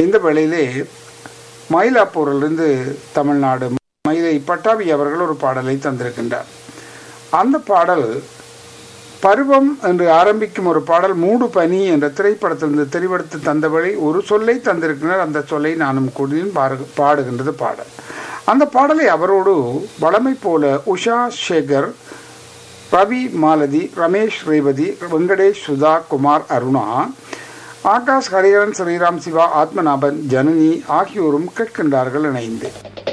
இந்த வேளையிலே மயிலாப்பூரிலிருந்து தமிழ்நாடு மயிலை பட்டாபி அவர்கள் ஒரு பாடலை தந்திருக்கின்றார் அந்த பாடல் பருவம் என்று ஆரம்பிக்கும் ஒரு பாடல் மூடு பனி என்ற திரைப்படத்திலிருந்து தெரிவெடுத்து தந்தபடி ஒரு சொல்லை தந்திருக்கிறார் அந்த சொல்லை நானும் கூடியும் பாரு- பாடுகின்றது பாடல் அந்த பாடலை அவரோடு வளமை போல உஷா சேகர் ரவி மாலதி ரமேஷ் ரேவதி வெங்கடேஷ் சுதா குமார் அருணா ஆகாஷ் ஹரிஹரன் ஸ்ரீராம் சிவா ஆத்மநாபன் ஜனனி ஆகியோரும் கேட்கின்றார்கள் இணைந்து